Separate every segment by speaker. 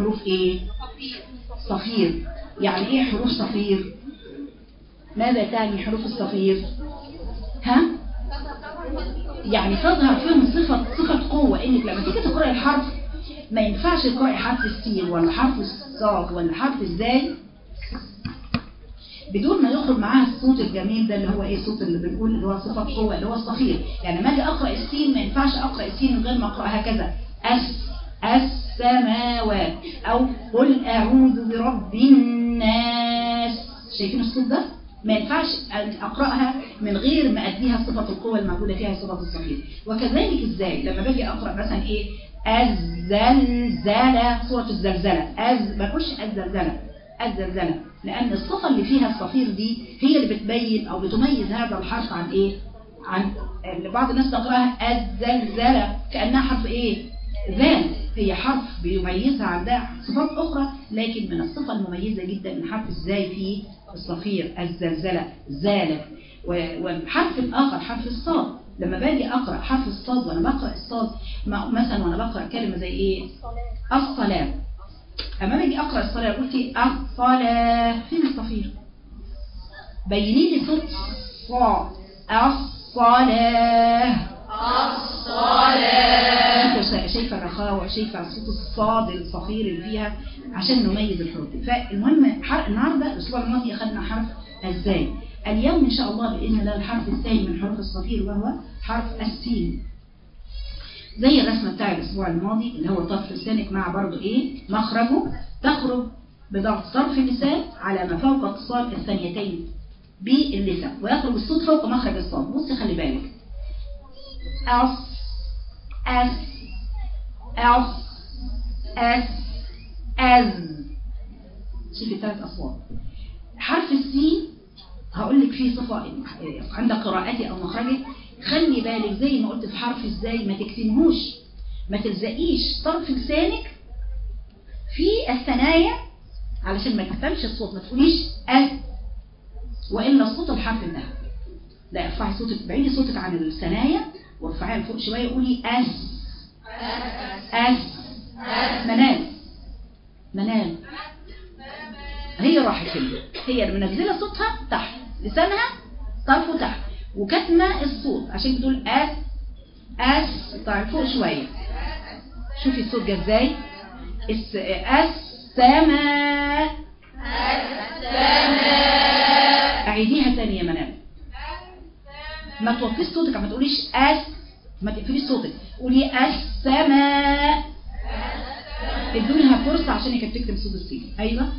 Speaker 1: حروف ايه صفير يعني ايه حروف صفير ماذا تعني حروف الصفير ها يعني تظهر فيهم صفة صفة قوة انك لما تيجي تقرأي الحرف ما ينفعش تقرأي حرف السين ولا حرف الصاد ولا حرف الزاي بدون ما يخرج معاها الصوت الجميل ده اللي هو ايه الصوت اللي بنقول اللي هو صفة قوة اللي هو الصفير يعني ما اجي اقرأ السين ما ينفعش اقرأ السين من غير ما اقرأ هكذا اس السماوات او قل اعوذ برب الناس شايفين الصوت ده ما ينفعش أن أقرأها من غير ما أديها صفة القوة الموجودة فيها صفة الصفير وكذلك إزاي لما باجي أقرأ مثلا إيه الزلزلة صورة الزلزلة أز ما بقولش الزلزلة الزلزلة لأن الصفة اللي فيها الصفير دي هي اللي بتبين أو بتميز هذا الحرف عن إيه عن بعض الناس تقرأها الزلزلة كأنها حرف إيه ذال هي حرف بيميزها عندها صفات أخرى لكن من الصفة المميزة جدا من حرف الزاي في الصفير الزلزلة زالت والحرف الآخر حرف الصاد لما باجي أقرأ حرف الصاد وأنا بقرأ الصاد مثلا وأنا بقرأ كلمة زي إيه الصلاة أما باجي أقرأ الصلاة قلت الصلاة فين الصفير بيني لي صوت صا الصلاة الصلاة شايفة الرخاوة شايفة صوت الصاد الصفير اللي فيها عشان نميز الحروف فالمهم حرف النهاردة الأسبوع الماضي أخذنا حرف الزاي اليوم إن شاء الله بإذن الله الحرف الثاني من حروف الصفير وهو حرف السين زي الرسمة بتاع الأسبوع الماضي اللي هو طرف لسانك مع برضو إيه مخرجه تخرج بضغط طرف اللسان على ما فوق اتصال الثانيتين باللسان ويخرج الصوت فوق مخرج الصوت بصي خلي بالك أص أس أص أس أز شوفي ثلاث أصوات حرف السين هقول لك فيه صفة عند قراءتي أو مخرجك خلي بالك زي ما قلت في حرف ازاي ما تكتمهوش ما تلزقيش طرف لسانك في الثنايا علشان ما يكتمش الصوت ما تقوليش أس وإلا صوت الحرف النهي لا ارفعي صوتك بعيدي صوتك عن الثنايا وارفعيها لفوق شوية قولي أس أس منال منال هي راحت كده هي منزلة صوتها تحت لسانها طرفه تحت وكتمة الصوت عشان بتقول أس أس طيب فوق شوية شوفي الصوت جه ازاي السماء السماء أعيديها تاني يا منال ما توطيش صوتك ما تقوليش أس ما تقفليش صوتك قولي السماء ادونها فرصة عشان كانت تكتب صوت السين ايوه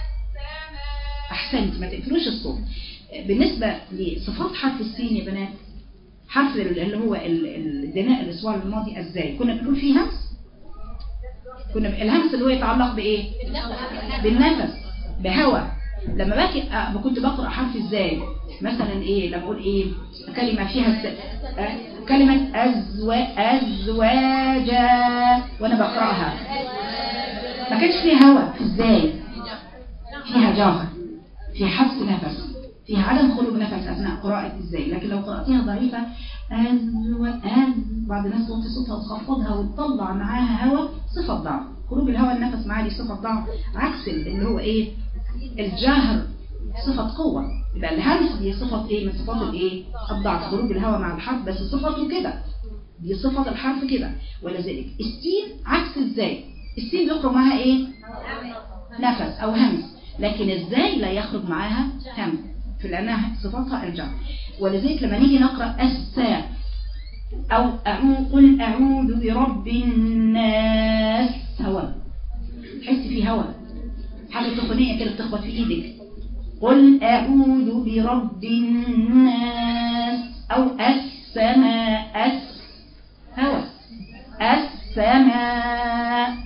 Speaker 1: احسنت ما تقفلوش الصوت بالنسبة لصفات حرف السين يا بنات حرف اللي هو الدناء الاسبوع الماضي ازاي كنا بنقول فيه همس كنا الهمس اللي هو يتعلق بايه بالنفس بهوى لما باجي ما كنت بقرا حرف ازاي مثلا ايه لما اقول ايه كلمه فيها س... أه؟ كلمه ازوا ازواجا وانا بقراها ما كانش فيها هوا ازاي فيها جهر فيها حبس نفس فيها عدم خروج نفس اثناء قراءه ازاي لكن لو قراتيها ضعيفه ازوا از بعض الناس توطي صوتها وتخفضها وتطلع معاها هوا صفه ضعف خروج الهواء النفس معاه دي صفه ضعف عكس اللي هو ايه الجهر صفة قوة يبقى الهمس دي صفة ايه من صفات الايه الضعف خروج الهواء مع الحرف بس صفته كده دي صفة الحرف كده ولذلك السين عكس ازاي السين بيخرج معاها ايه نفس او همس لكن ازاي لا يخرج معاها همس في لانها صفاتها الجهر ولذلك لما نيجي نقرأ الساء او أعوذ قل اعوذ برب الناس هواء تحس فيه هواء حاجة تقنية كده بتخبط في ايدك قل اعوذ برب الناس او السماء أس هوا السماء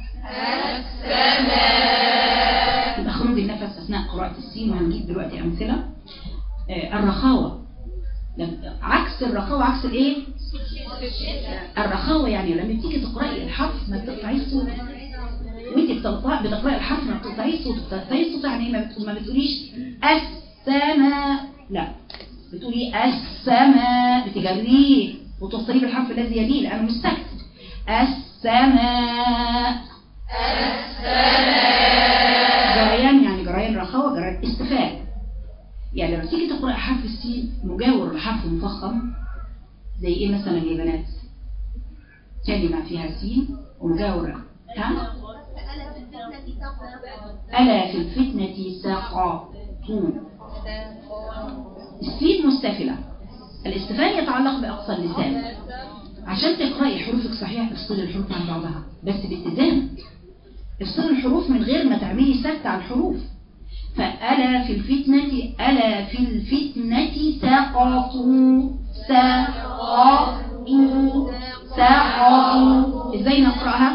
Speaker 1: السماء يبقى خروج النفس اثناء قراءة السين وهنجيب دلوقتي امثلة آه الرخاوة عكس الرخاوة عكس الايه الرخاوة يعني لما تيجي تقرأي الحرف ما تقطعيش صوتك وانت بتقطعي بتقرأي الحرف ما بتقطعيش صوتك بتقطعيش صوتك يعني ما, بتقول ما بتقوليش السماء لا بتقولي السماء بتجريه وتوصليه بالحرف الذي يليه لانه مش سكت السماء السماء يعني لما تيجي تقرأ حرف السين مجاور لحرف مفخم زي ايه مثلا يا بنات كلمة فيها سين ومجاورة ها ألا في الفتنة سقطوا السين مستفلة الاستفال يتعلق بأقصى اللسان عشان تقرأي حروفك صحيح افصل الحروف عن بعضها بس باتزان افصل الحروف من غير ما تعملي سكت على الحروف فألا في الفتنة ألا في الفتنة سقطوا سقطوا سقطوا ازاي نقرأها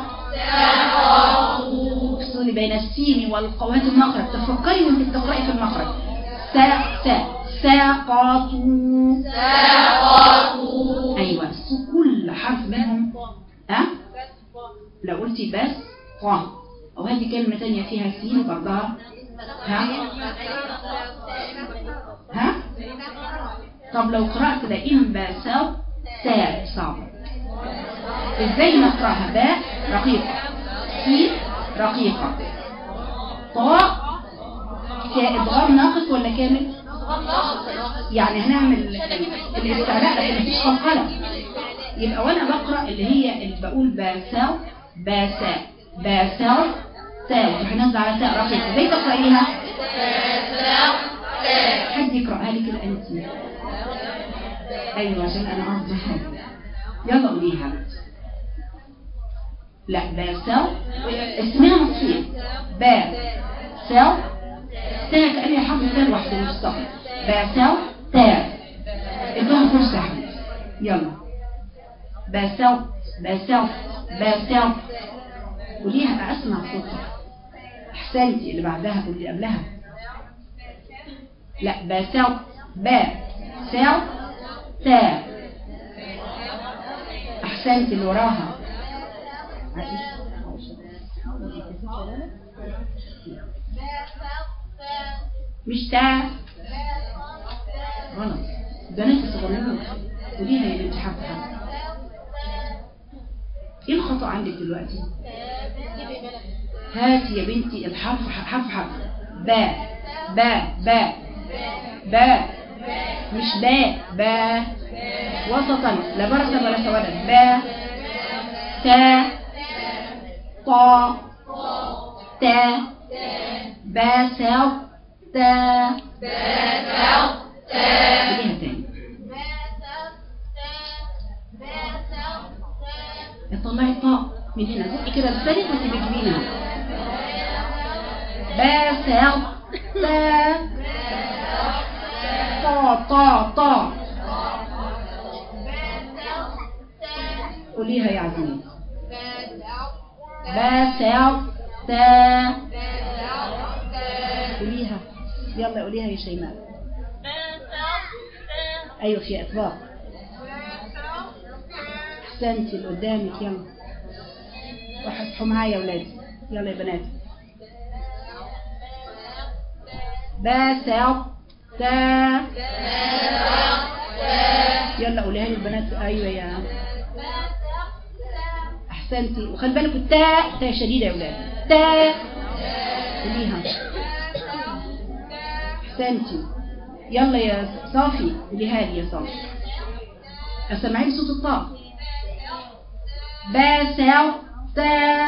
Speaker 1: افصلي بين السين والقوات المخرج تفكري وانت بتقرأي في المخرج س س سقطوا
Speaker 2: سقطوا
Speaker 1: ايوه كل حرف منهم ها لو قلتي بس ق او هذه كلمة تانية فيها سين برضها ها ها طب لو قرأت لئن باسوا تاء صعب ازاي نقرأها باء رقيقة سين رقيقة طاء كإدغام ناقص ولا كامل يعني هنعمل الاستعلاء لكن مفيش قلقلة يبقى وانا بقرأ اللي هي اللي بقول باساو باسا باساو تاو هننزل على تاء رقيقة ازاي تقرأيها حد يقرأها لي كده انت ايوه عشان انا عارفه يلا قوليها لا باساو اسمها مقصود با ساو تاء كأني حرف تاء لوحده مستقل باساو تاء ادوها فرصة يا حبيبي يلا باساو باساو باساو قوليها اسمع صوتك احسنتي اللي بعدها واللي قبلها لا باساو با ساو تاء احسنتي اللي وراها مش تاء غلط بنات الصغيرين وديها يا بنتي حرف حرف ايه الخطأ عندك دلوقتي هاتي يا بنتي الحرف حرف حرف باء باء باء باء مش باء باء وسطا لا برسا ولا سوادا باء تا طا تا با ساو تا
Speaker 2: باسوا تاء
Speaker 1: قوليها تاني طلعي الطاء من هنا زقي كده لسانك وانت بتجيبينها با ساو تا طا طا طا قوليها يا عزيز با ساو تا قوليها يلا قوليها يا شيماء ايوه في اطباق احسنتي اللي قدامك يلا وحصحوا معايا يا ولادي يلا يا بنات باسع تا يلا قوليها لي البنات ايوه يا احسنتي وخلي بالكم التاء تاء شديده يا ولاد تاء قوليها احسنتي يلا يا صافي قوليها لي يا صافي اسمعي صوت الطاء باسع تا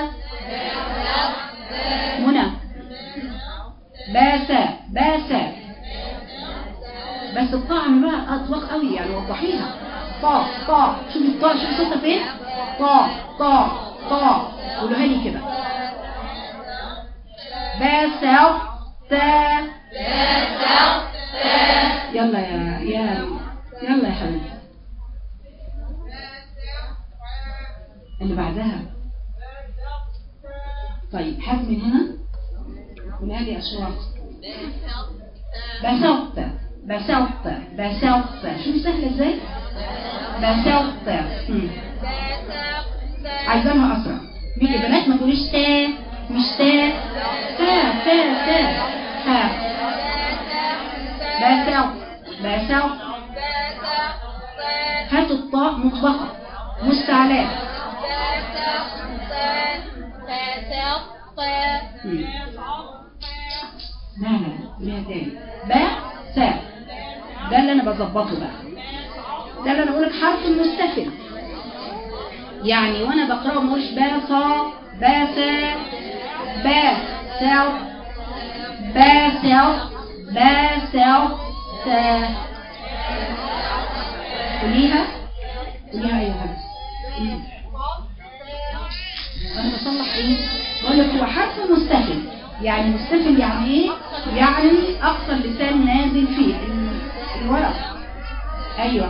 Speaker 1: منى باسا باسا بس الطاء بقى اطلق قوي يعني وضحيها طا طا شوفي الطاء شوفي صوتها فين طا طا طا قولوها لي كده باسا تا يلا يا يا يلا يا حبيبي اللي بعدها طيب حد من هنا قولها لي اشواط بسوط بسوط بسوط شوف سهلة ازاي بسوط مم. عايزانها اسرع مين يا بنات ما تقوليش تا مش تا تا تا تا تا بسوط بسوط هاتوا الطاء مطبقة مستعلاء مم. لا لا لا تاني با سا بظبطه بقى ده اللي انا بقولك حرف المستفل يعني وانا بقراه مش باصا باسا با ساو با ساو با ساو سا قوليها قوليها ايها الناس انا بصلح ايه بقول لك هو حرف مستفل يعني مستفل يعني ايه يعني اقصى اللسان نازل فيه ال- الورق ايوه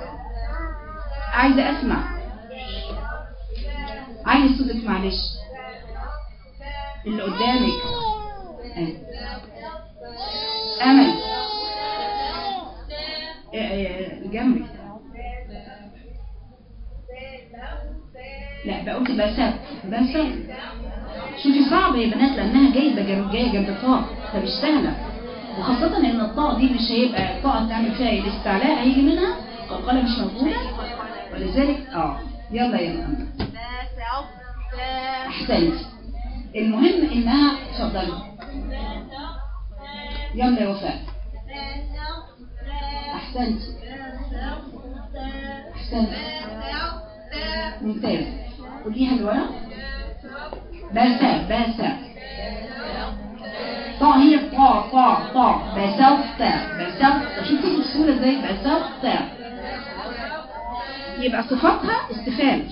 Speaker 1: عايزه اسمع عايز صوتك معلش اللي قدامك أيوة. امل إيه- إيه، جنبك لا بقولت بسات بسات شوفي صعبة يا بنات لأنها جايبة جنب جاية جنب طاء فمش سهلة وخاصة إن الطاء دي مش هيبقى طاء تعمل فيها الاستعلاء هيجي منها قلقلة مش موجودة ولذلك اه يلا يا محمد أحسنت المهم إنها اتفضلي يلا يا وفاء أحسنت أحسنت ممتاز قوليها لورا باسا باسا طا هي طا طا طا بسوت بسوت شوفي الصورة ازاي بسوت يبقى صفاتها استفال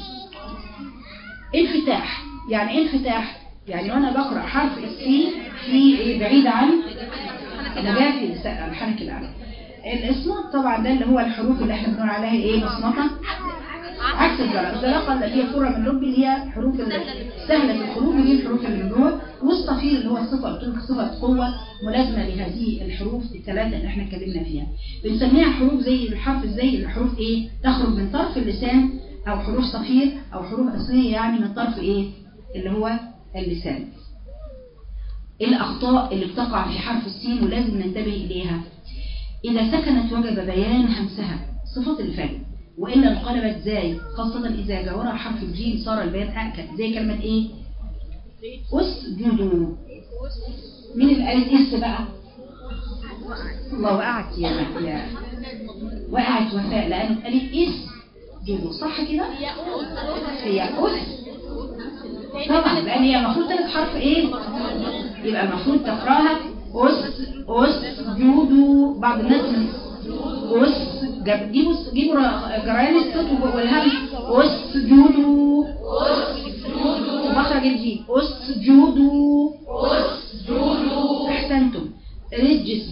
Speaker 1: انفتاح يعني ايه انفتاح يعني وانا بقرا حرف السين في إيه بعيد عن نجاتي الحنك الاعلى الاصمات طبعا ده اللي هو الحروف اللي احنا بنقول عليها ايه مصمطه عكس الزلقه الزلقه اللي هي كره من رب اللي هي حروف سهله الخروج ودي الحروف اللي من جوه والصفير اللي هو الصفه قلت لك صفه قوه ملازمه لهذه الحروف الثلاثه اللي احنا اتكلمنا فيها بنسميها حروف زي الحرف زي الحروف ايه تخرج من طرف اللسان او حروف صفير او حروف اصليه يعني من طرف ايه اللي هو اللسان الاخطاء اللي بتقع في حرف السين ولازم ننتبه اليها اذا سكنت وجب بيان همسها صفات الفعل وإلا انقلبت زاي خاصة إذا جاورها حرف الجيم صار البيان أأكد زي كلمة إيه أسجدوا مين اللي قالت إس بقى الله وقعت يا يا وقعت وفاء لأنه قالت إس جدوا صح كده هي أس طبعا لأن هي المفروض تلك حرف إيه يبقى المفروض تقراها أس أس جودوا بعض الناس من أس جاب جيبوا جيبوا جريان الصوت والهمس اسجدوا مخرج الجيم اسجدوا
Speaker 2: اسجدوا
Speaker 1: احسنتم رجس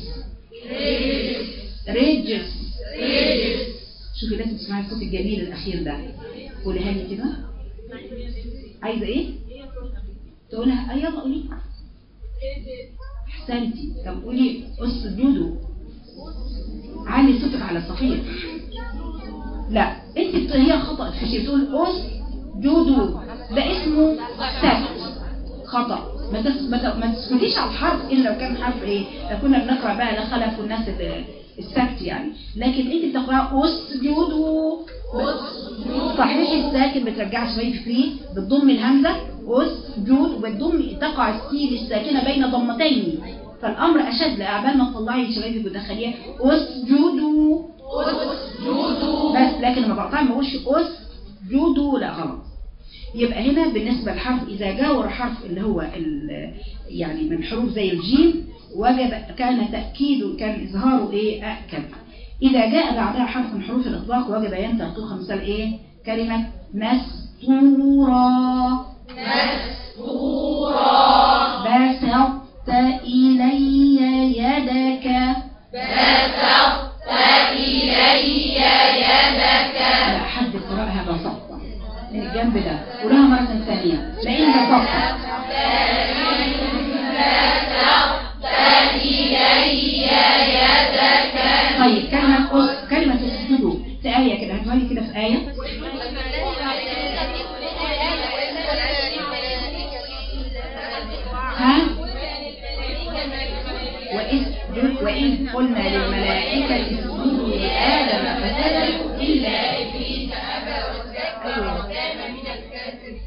Speaker 1: رجس شوفي لازم تسمعي الصوت الجميل الاخير ده قولها لي كده عايزه ايه تقولها اي يلا قولي احسنتي طب قولي اسجدوا علي صوتك على الصفير لا انت بت... هي خطأ في شيء بتقول اس جودو ده اسمه سبت خطأ ما تس... ما, ت... ما تسكتيش على الحرف الا لو كان حرف ايه لو كنا بنقرا بقى لخلف والناس اللي... السكت يعني لكن انت بتقرا اس جودو صحيح الساكن بترجع شويه فيه بتضم الهمزه اس جود وبتضم تقع السين الساكنه بين ضمتين فالامر اشد لاعبال ما تطلعي شبابك وتدخليها اسجدوا
Speaker 2: اسجدوا
Speaker 1: بس لكن لما بقطع ما بقولش اسجدوا لا غلط يبقى هنا بالنسبه للحرف اذا جاور حرف اللي هو يعني من حروف زي الجيم وجب كان تاكيده كان اظهاره ايه اكد اذا جاء بعدها حرف من حروف الاطلاق وجب ان ترتوخ مثال ايه كلمه مستورا
Speaker 2: مستورا
Speaker 1: بسطت الي يدك
Speaker 2: بسطت إلي يدك
Speaker 1: لا حد قرأها بسطة من الجنب ده قولها مرة ثانية لأن بسطة
Speaker 2: بسطت إلي يدك
Speaker 1: طيب كلمة أس كلمة اسجدوا في آية كده هاتوها لي كده في آية ها وإذ وإذ قلنا للملائكة اسجدوا لآدم فسجدوا إلا
Speaker 2: إبليس أبى واستكبر وكان من الكافرين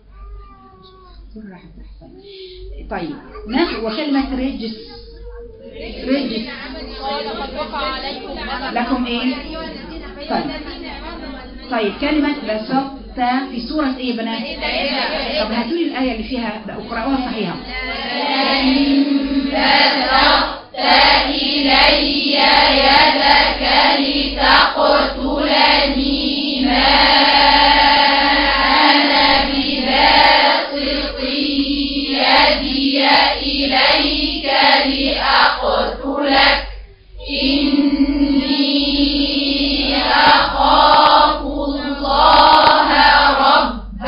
Speaker 1: طيب ناخد وكلمة رجس رجس
Speaker 2: قال قد وقع عليكم غضب
Speaker 1: لكم ايه طيب طيب كلمة بسطت في سورة ايه يا بنات طب هاتوا لي الآية اللي فيها بقى اقرأوها صحيحة
Speaker 2: إلي يدك لتقتلني ما أنا بباسط يدي إليك لأقتلك إني أخاف الله رب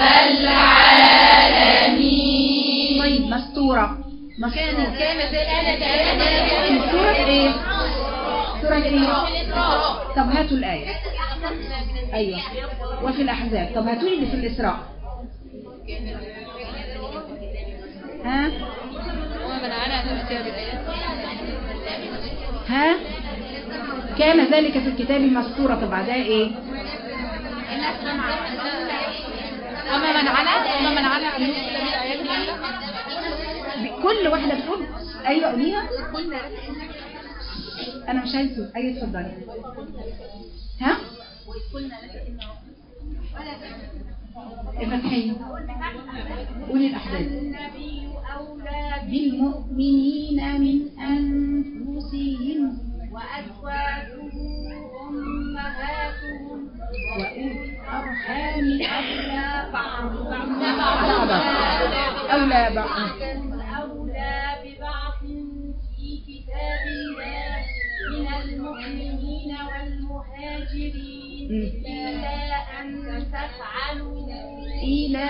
Speaker 2: العالمين
Speaker 1: طيب مستورة مستورة
Speaker 2: كان
Speaker 1: في سورة ايه سورة ايه طب هاتوا الآية ايوه وفي الأحزاب طب هاتوا لي اللي في الإسراء ها
Speaker 2: ومن على نفسه بالآيات
Speaker 1: ها كان ذلك في الكتاب مسطورة طب بعدها ايه
Speaker 2: وما منعنا وما منعنا أن نرسل بالآيات إلا
Speaker 1: كل واحدة بتقول ايوه قوليها انا مش عايز صوت. ايوه اتفضلي ها الفتحية قولي الأحزاب
Speaker 3: النبي أولى
Speaker 1: بالمؤمنين من أنفسهم
Speaker 3: وأزواجه أمهاتهم
Speaker 1: وأولي الأرحام أولى
Speaker 3: بعضهم
Speaker 1: بعضا أولى بعض
Speaker 3: أولى ببعض في كتاب الله من المؤمنين والمهاجرين
Speaker 1: مم.
Speaker 3: إلا أن تفعلوا
Speaker 1: إلى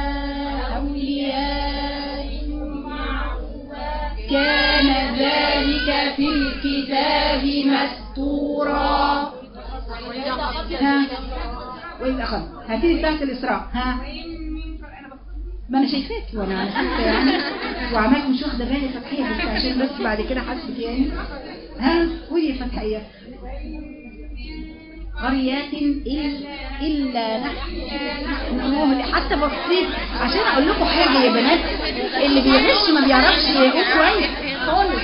Speaker 1: أوليائكم
Speaker 3: معروفا
Speaker 1: كان ذلك في الكتاب مستورا ها وإذا أخذ هاتي بتاعت الإسراء ها ما أنا شايفاك وأنا حاسة يعني وعملت مش واخدة بالي فتحية بس عشان بس بعد كده حاسبك يعني ها قولي فتحية قريات إلا, إلا نحن حتى بسيط عشان أقول لكم حاجة يا بنات اللي بيغش ما بيعرفش يقول كويس خالص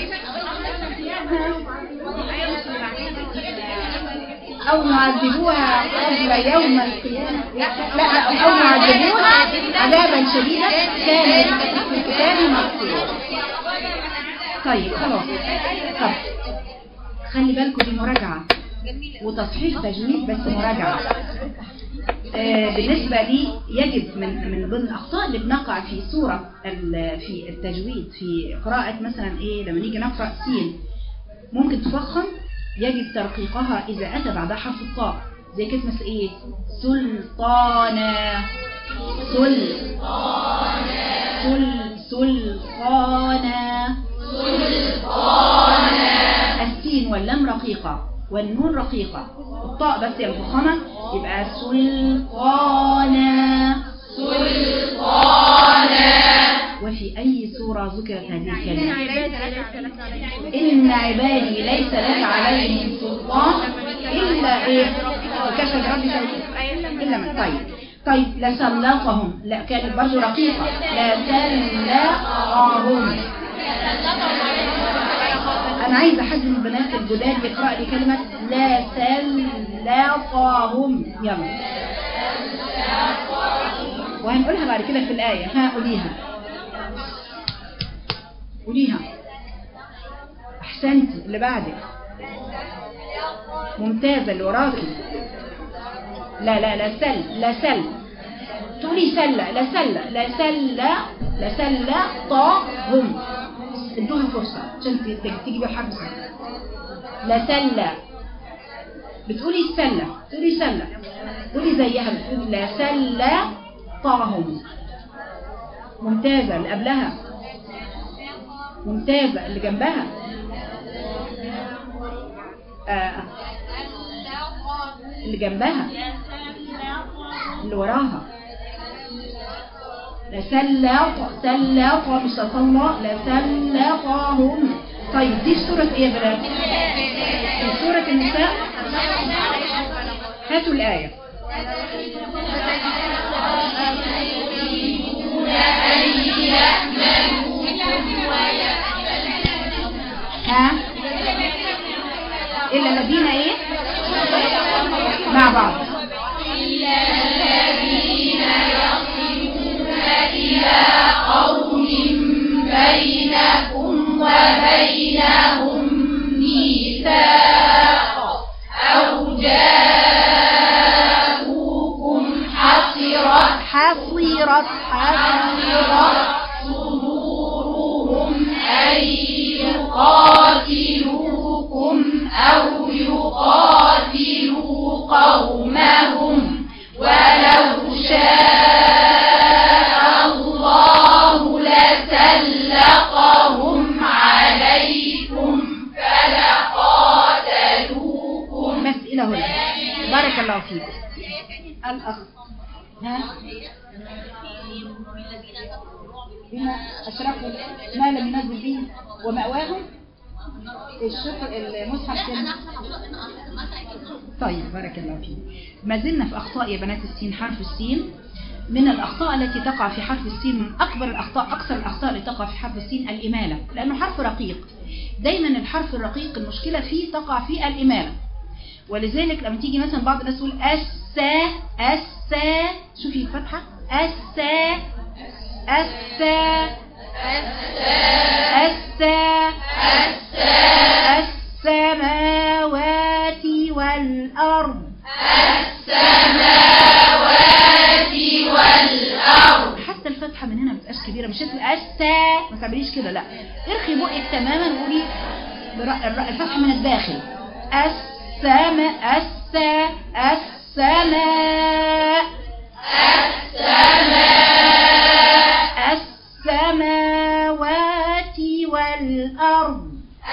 Speaker 1: أو نعذبوها قبل يوم القيامة لا لا أو نعذبوها عذابا شديدا كان في الكتاب مكتوب طيب خلاص طب خلي بالكم دي مراجعة وتصحيح تجويد بس مراجعة آه، بالنسبة لي يجب من من ضمن الأخطاء اللي بنقع في سورة ال- في التجويد في قراءة مثلا إيه لما نيجي نقرأ سين ممكن تفخم يجب ترقيقها إذا أتى بعدها حرف الطاء زي كلمة إيه سلطانا سل سل سلطانا السين واللام رقيقة والنون رقيقة الطاء بس هي المفخمة يبقى سلطانا وفي أي سورة ذكرت هذه الكلمة إن عبادي ليس لك عليهم سلطان إلا إيه وكفى بربك إلا من طيب طيب لسلطهم لا كانت برضه رقيقة لسلطهم أنا عايزة حد من البنات الجداد يقرأ لي كلمة لا سلطهم يلا وهنقولها بعد كده في الآية ها قوليها قوليها أحسنتي اللي بعدك ممتازة اللي وراكي لا لا لا سل لا سل تقولي سلة لا سلة لا سلة لا سلة طاهم ادوها فرصة عشان ت- ت- تيجي بحرف سلة لا سلة بتقولي السلة تقولي سلة قولي زيها بتقولي لا سلة طاهم ممتازة اللي قبلها ممتازة اللي جنبها آه. اللي جنبها اللي وراها لسلط سلط مش تصلى لسلطهم طيب دي في سورة ايه يا بنات في سورة النساء هاتوا الآية ها حصرت حصرت
Speaker 3: صدورهم أن يقاتلوكم أو يقاتلوا قومهم ولو شاء الله لسلقهم عليكم فلقاتلوكم
Speaker 1: بس إلى هنا بارك الله فيك الأخ ها بما أشركوا ما لم ينزل به ومأواهم الشكر المصحف كان طيب بارك الله فيك ما زلنا في أخطاء يا بنات السين حرف السين من الأخطاء التي تقع في حرف السين من أكبر الأخطاء أكثر الأخطاء التي تقع في حرف السين الإمالة لأنه حرف رقيق دايما الحرف الرقيق المشكلة فيه تقع فيه الإمالة ولذلك لما تيجي مثلا بعض الناس تقول أسا أسا شوفي الفتحة أسا أسا أسا السماوات والأرض
Speaker 3: السماوات والأرض
Speaker 1: حتى الفتحة من هنا ما بتبقاش كبيرة مش هتقول أسا ما تعمليش كده لا ارخي بقك تماما وقولي برا- الر- الفتحة من الداخل السماء السا السماء السماوات والأرض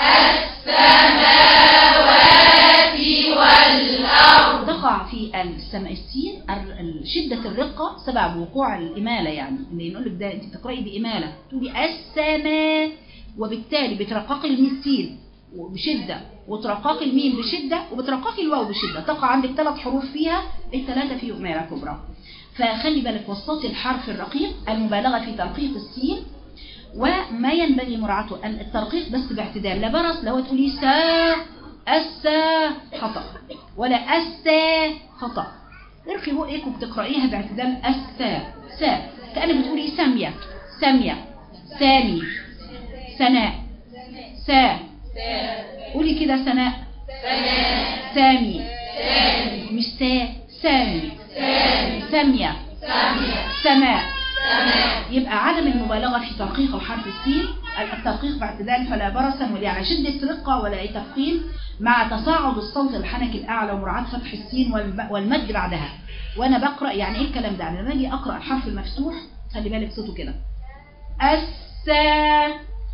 Speaker 3: السماوات والأرض
Speaker 1: تقع في السماء السين الر- ال- شدة الرقة سبب وقوع الإمالة يعني اللي نقول لك ده أنت بتقرأي بإمالة تقولي السماء وبالتالي بترققي الميم بشدة وترققي الميم بشدة وبترققي الواو بشدة تقع عندك ثلاث حروف فيها الثلاثة في إمالة كبرى فخلي بالك وسطي الحرف الرقيق المبالغة في ترقيق السين وما ينبغي مراعاته أن الترقيق بس باعتدال لا برص لو تقولي سا السا خطأ ولا السا خطأ ارخي بقك وبتقرأيها باعتدال السا سا كأنك بتقولي سامية سامية سامي سناء سا قولي كده سناء سامي مش سا سامي سامية سماء يبقى عدم المبالغة في ترقيق حرف السين الترقيق باعتدال فلا برسا ولا على شدة رقة ولا أي تفخيم مع تصاعد الصوت الحنكي الأعلى ومراعاة فتح السين والب- والمد بعدها وأنا بقرأ يعني إيه الكلام ده؟ أنا لما أجي أقرأ الحرف المفتوح خلي بالك صوته كده السا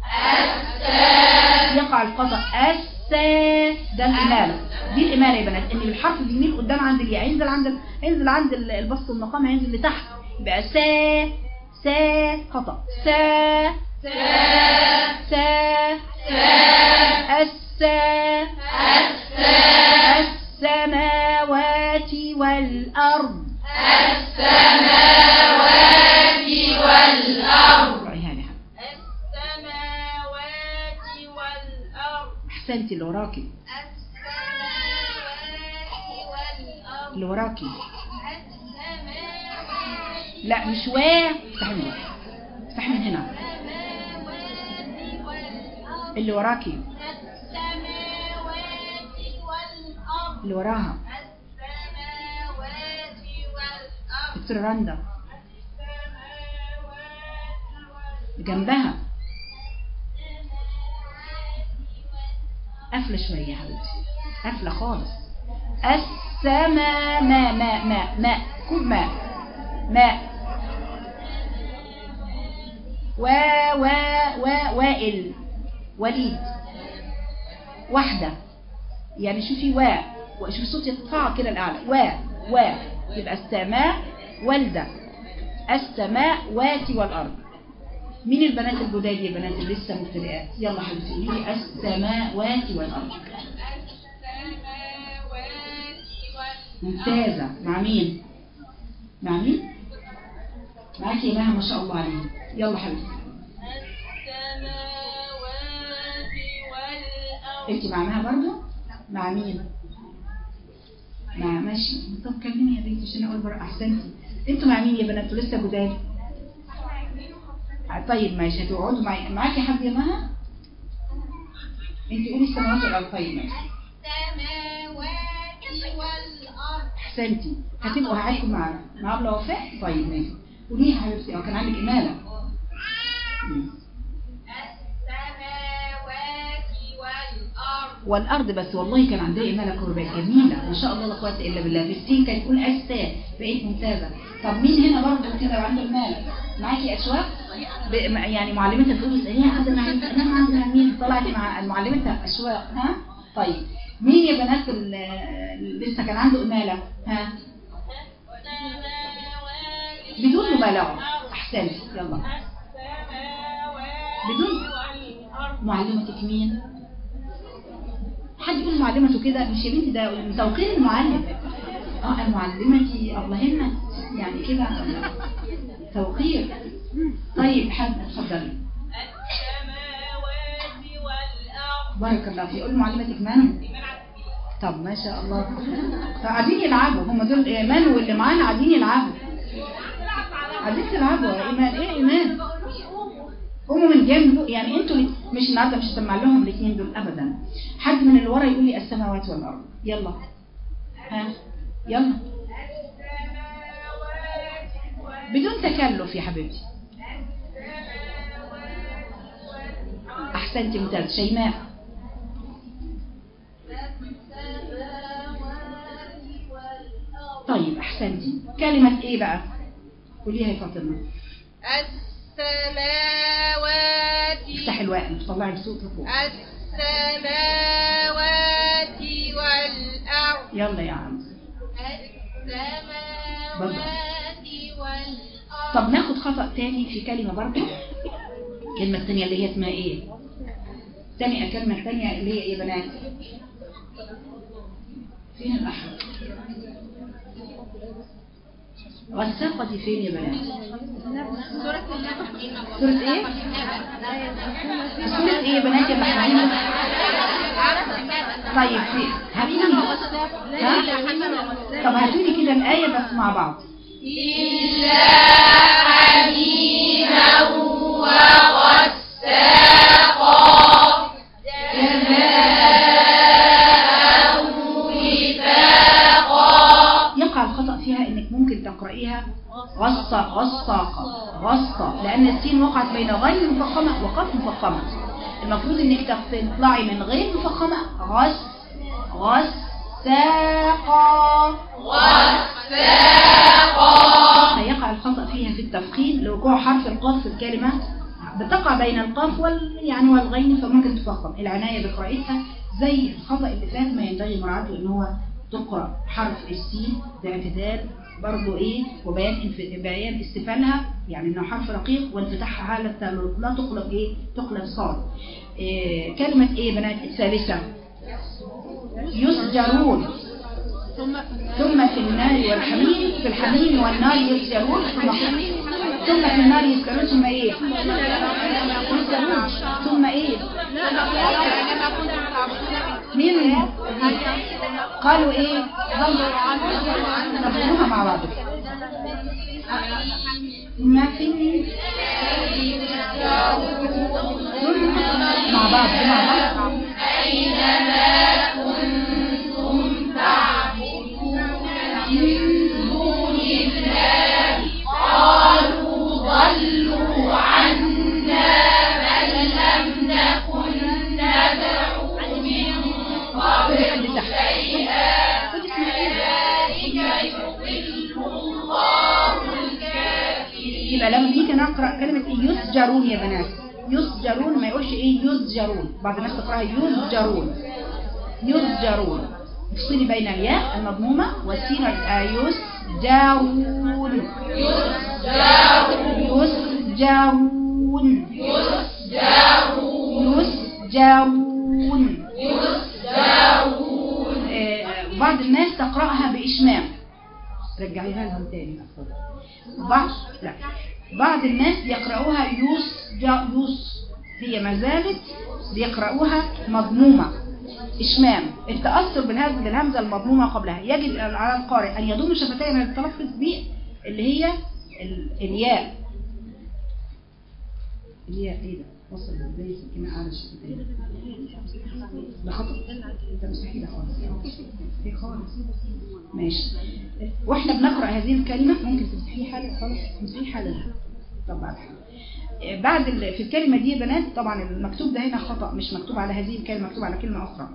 Speaker 1: يقع القطع السا ده الإمالة دي الإمالة يا بنات إن الحرف اليمين قدام عند الياء ينزل عند ال- ينزل عند ال- البسط المقام هينزل لتحت يبقى سا سا خطأ سا سا السا السماوات والأرض
Speaker 3: السماوات والأرض
Speaker 1: اقرأيها لي حبيبي.
Speaker 3: السماوات والأرض
Speaker 1: أحسنتي اللي وراكي
Speaker 3: السماوات والأرض
Speaker 1: اللي وراكي
Speaker 3: السماوات
Speaker 1: لا مش وا افتحي من هنا افتحي من هنا
Speaker 3: والأرض
Speaker 1: اللي وراكي
Speaker 3: السماوات والأرض
Speaker 1: اللي وراها
Speaker 3: السماوات والأرض
Speaker 1: دكتور رندا
Speaker 3: السماوات والأرض
Speaker 1: جنبها قافلة شوية يا حبيبتي قافلة خالص السماء ماء ماء ماء ماء كل ماء ماء و و و وائل وليد واحدة يعني شوفي و وشوفي الصوت يترفع كده الأعلى و و يبقى السماء والدة السماء واتي والأرض مين البنات الجداد يا بنات اللي لسه مبتدئات يلا حبيبتي قولي لي السماوات والارض ممتازه مع مين مع مين معاكي يا مها ما شاء الله عليها يلا حبيبتي
Speaker 3: السماوات والأرض
Speaker 1: انت مع مها برضو مع مين مع ماشي طب كلمي يا بنتي عشان اقول بره احسنتي انتوا مع مين يا بنات انتوا لسه جداد طيب ماشي هتقعدوا معي معاكي حد يا مها انت قولي السماوات والارض طيب ماشي
Speaker 3: السماوات والأرض
Speaker 1: احسنتي هتبقوا هعيكم معانا مع ابله وفاء طيب ماشي قوليها يا حبيبتي اه كان عندك إمالة مم.
Speaker 3: السماوات والأرض
Speaker 1: والأرض بس والله كان عندها إمالة كرباء جميلة ما شاء الله لا قوة إلا بالله في السين كانت تقول أستا بقيت ممتازة طب مين هنا برضه كده وعنده إمالة معاكي أشواق ب- م- يعني معلمتها تقول اسأليها حد مع أنا ما عندها مين طلعت مع معلمتها أشواق ها طيب مين يا بنات ال- ال- لسه كان عنده إمالة ها
Speaker 3: السماوات
Speaker 1: بدون مبالغة أحسنت يلا
Speaker 3: السماوات
Speaker 1: بدون
Speaker 3: والأرض
Speaker 1: معلمتك مين حد يقول معلمته كده مش يا بنتي ده من توقير المعلم اه المعلمتي اللهم يعني كده توقير طيب حد اتفضلي
Speaker 3: السماوات والأرض
Speaker 1: بارك الله فيك قول معلمتك من طب ما شاء الله قاعدين يلعبوا هم دول ايمان واللي معانا قاعدين يلعبوا قاعدين تلعبوا يا ايمان ايه ايمان قوموا من جنب يعني انتوا اللي- مش النهارده مش هسمع لهم الاثنين دول ابدا حد من اللي ورا يقول لي السماوات والارض يلا ها يلا بدون تكلف يا حبيبتي احسنتي ممتاز شيماء طيب احسنتي كلمة ايه بقى قوليها يا فاطمة
Speaker 3: السماوات
Speaker 1: افتحي الواقع طلعي الصوت لفوق
Speaker 3: السماوات والأرض
Speaker 1: يلا يا عم
Speaker 3: السماوات والأرض
Speaker 1: طب ناخد خطأ تاني في كلمة برضه الكلمة التانية اللي هي اسمها ايه تاني الكلمة التانية اللي هي ايه يا بنات فين الأحمر والساقة دي فين يا بنات
Speaker 3: سورة
Speaker 1: سورة ايه سورة ايه يا بنات يا محمد طيب في هاتولي ها طب هاتولي كده الآية بس مع بعض يقع الخطأ فيها انك ممكن تقرأيها غصة غصاقة غصة لأن السين وقعت بين غير مفخمة وقف مفخمة المفروض انك تطلعي من غير مفخمة غص غساقة فيقع الخطأ فيها في التفخيم لوقوع حرف القاف في الكلمة بتقع بين القاف وال يعني والغين فممكن تفخم العناية بقراءتها زي الخطأ اللي فات ما ينبغي مراعاته ان هو تقرأ حرف السين باعتدال برضو ايه وبيان انف- بيان استفالها يعني انه حرف رقيق وانفتاحها حالة لا تقلب ايه تقلب صاد إيه كلمة ايه يا بنات الثالثة يسجرون ثم في النار والحميم في الحميم والنار يسجرون ثم ثم في النار يسجرون ثم ايه يسجرون ثم ايه مين قالوا ايه نفسوها مع بعض ما في مع بعض مع بعض خدي اللي تحت خدي اسمها ايه يبقى لما نيجي نقرا كلمه ايه يسجرون يا بنات يسجرون ما يقولش ايه يسجرون بعض الناس تقراها يسجرون يسجرون افصلي بين الياء المضمومه والسين والآ يسجرون يسجرون يسجرون آه، بعض الناس تقرأها بإشمام رجعيها لهم تاني أفضل. بعض لا بعض الناس يقرأوها يوس جا يوس هي ما زالت بيقرأوها مضمومة إشمام التأثر بالهمزة بالهمزة المضمومة قبلها يجب على القارئ أن يضم شفتيه من التلفظ ب اللي هي ال- الياء اللي هي ايه ده وصل زي السكينة اعلى الشفتين ده خطأ ده مستحيل خالص ايه خالص ماشي واحنا بنقرأ هذه الكلمة ممكن تمسحيه حالا خلاص تمسحيه حالا طب بعد حاجة. بعد ال- في الكلمة دي يا بنات طبعا المكتوب ده هنا خطأ مش مكتوب على هذه الكلمة مكتوب على كلمة أخرى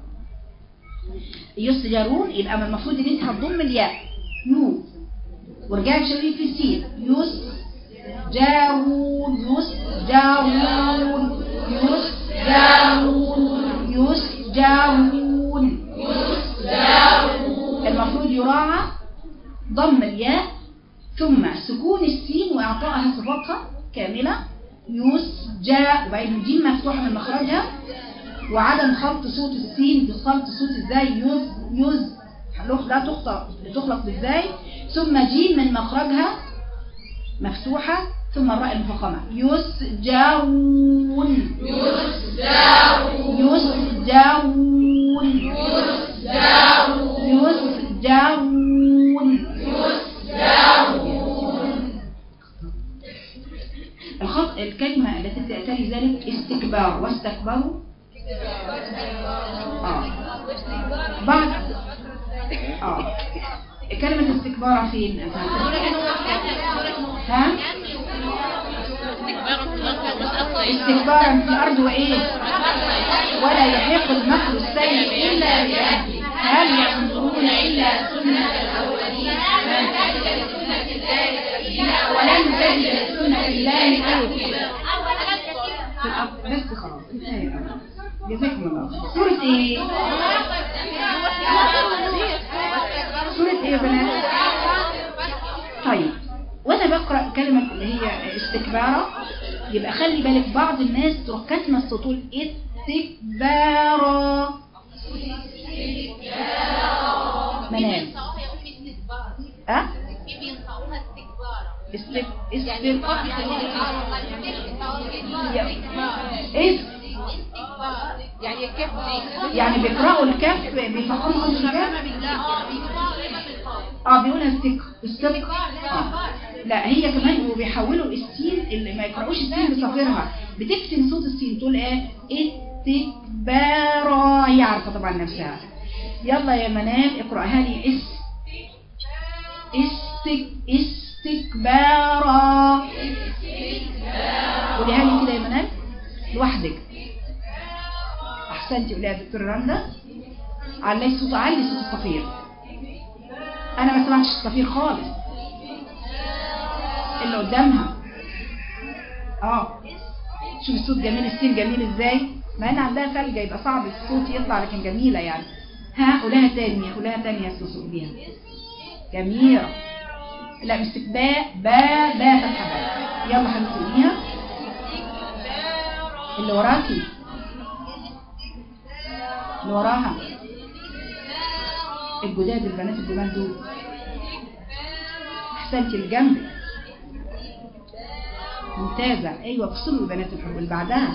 Speaker 1: يسجرون يبقى من المفروض ان انت هتضم الياء يو ورجعت شريك في السين يس جاون يس جاون يس جاون يس جاون المفروض يراعى ضم الياء ثم سكون السين واعطائها صفاتها كامله يسجى وبعدين الجيم مفتوحه من مخرجها وعدم خلط صوت السين بخلط صوت ازاي يز يز حلوخ لا تخطأ تخلط ازاي ثم جيم من مخرجها مفتوحة ثم الراء المفخمة يسجون يسجون يسجون يسجون الخط الكلمة التي تلي ذلك استكبار واستكبروا آه. بعد اه كلمة استكبار فين ها استكبارا في الأرض وإيه ولا يحيق المكر السيء إلا بأهله هل ينظرون إلا سنة الأولين ولن تجد لسنة الله تبديلا في الأرض بس خلاص انتهى جزاكم الله خير. سورة ايه سورة ايه يا بنات طيب وانا بقرأ كلمة اللي هي استكبارا يبقى خلي بالك بعض الناس تروح كاتمة السطول استكبارا منام اه استك استك ايه
Speaker 2: يعني الكف
Speaker 1: يعني بيقرأوا الكف بيفخموا الكف اه بيقولها استك استك آه. لا هي كمان وبيحولوا السين اللي ما يقرأوش السين بصفيرها بتكتم صوت السين تقول ايه استكبارا هي عارفة طبعا نفسها يلا يا منال اقرأها لي اس استك استكبارا قوليها لي كده يا منال لوحدك احسنتي قوليها يا دكتور رندا علي صوت علي صوت الصفير انا ما سمعتش الصفير خالص اللي قدامها اه شوف الصوت جميل السين جميل ازاي ما انا عندها ثلجة يبقى صعب الصوت يطلع لكن جميلة يعني ها قولها تاني قولها تاني يا سوسو بيها جميلة لا مش باء باء باء فتحة باء يلا حبيبتي قوليها اللي وراكي اللي وراها الجداد البنات الجمال دول احسنتي لجنبك ممتازة ايوه بصلوا البنات الحب اللي بعدها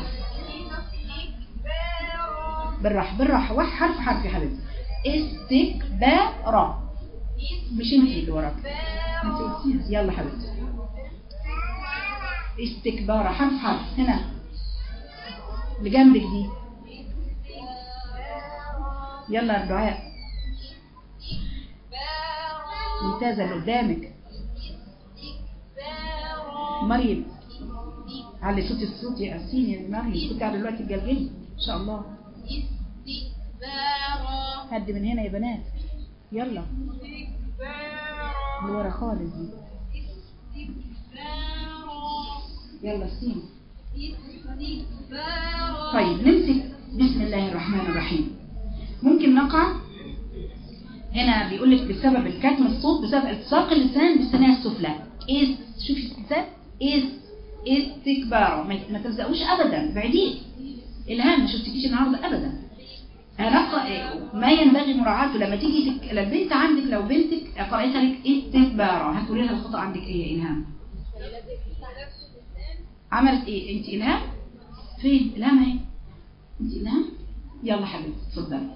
Speaker 1: بالراحة بالراحة واحد حرف حرف يا حبيبتي استكبارا مش انتي اللي وراك انتي قلتيها يلا حبيبتي استكبارا حرف حرف هنا اللي جنبك دي يلا يا دعاء ممتازة اللي قدامك مريم علي صوت الصوت يا أسين يا مريم كنت على دلوقتي تجلجلي إن شاء الله هدي من هنا يا بنات يلا اللي ورا خالص دي يلا السين طيب نمسك بسم الله الرحمن الرحيم ممكن نقع هنا بيقول لك بسبب الكتم الصوت بسبب التصاق اللسان بالثنايا السفلى إز شوفي اللسان إز استكبار ما ما تلزقوش ابدا بعيدين الهام ما شفتكيش النهارده ابدا هنقرا ما ينبغي مراعاته لما تيجي تك... البنت عندك لو بنتك قرأتها لك استكبارا هتقولي لها الخطأ عندك ايه يا الهام عملت ايه انت الهام فين الهام اهي انت الهام يلا حبيبتي اتفضلي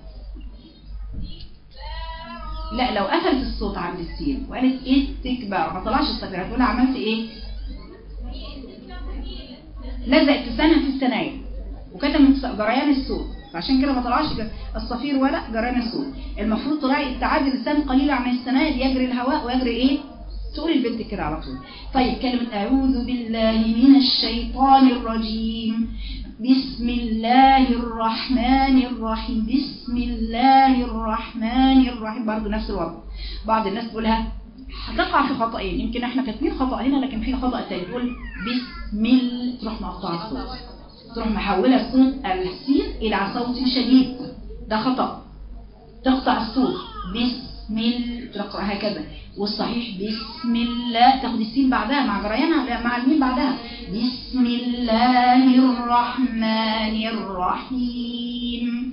Speaker 1: لا لو قفلت الصوت عند السين وقالت استكبار ما طلعش الصفير هتقول عملت ايه لزقت لسانها في الثنايا وكتمت جريان الصوت فعشان كده ما طلعش ج- الصفير ولا جريان الصوت المفروض تراعي ابتعاد اللسان قليلا عن الثنايا ليجري الهواء ويجري ايه تقول البنت كده على طول طيب كلمة أعوذ بالله من الشيطان الرجيم بسم الله الرحمن الرحيم بسم الله الرحمن الرحيم برضه نفس الوضع بعض الناس تقولها هتقع في خطأين يمكن احنا كاتبين خطأ هنا لكن في خطأ تاني تقول بسم ال تروح مقطعة الصوت تروح محولة صوت السين إلى صوت شديد ده خطأ تقطع الصوت بسم ال تقرأ هكذا والصحيح بسم الله تاخد السين بعدها مع جريانها لا، مع الميم بعدها بسم الله الرحمن الرحيم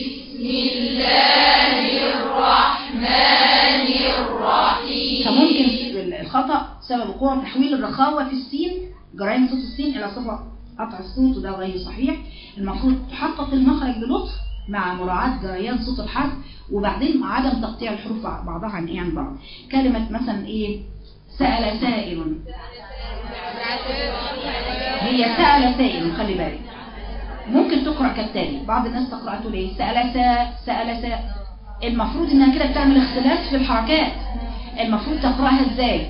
Speaker 1: فممكن الخطأ سبب وقوع تحويل الرخاوة في السين جريان صوت السين إلى صفة قطع الصوت وده غير صحيح المفروض تحقق المخرج بلطف مع مراعاة جريان صوت الحرف وبعدين عدم تقطيع الحروف بع- بعضها عن ايه عن بعض كلمة مثلا ايه سأل سائل هي سأل سائل خلي بالك ممكن تقرأ كالتالي بعض الناس تقرأ تقول ايه سأل سا سأل سا المفروض انها كده بتعمل اختلاف في الحركات المفروض تقرأها ازاي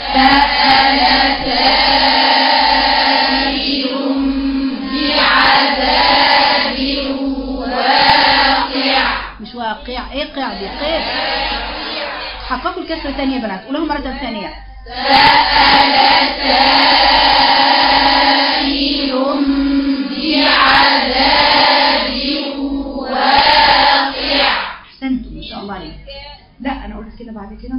Speaker 1: سأل مش واقع ايه قاع دي قاع حققوا الكسرة تانية يا بنات قولوها مرة ثانية احسنتم ما شاء الله عليك لا انا قلت كده بعد كده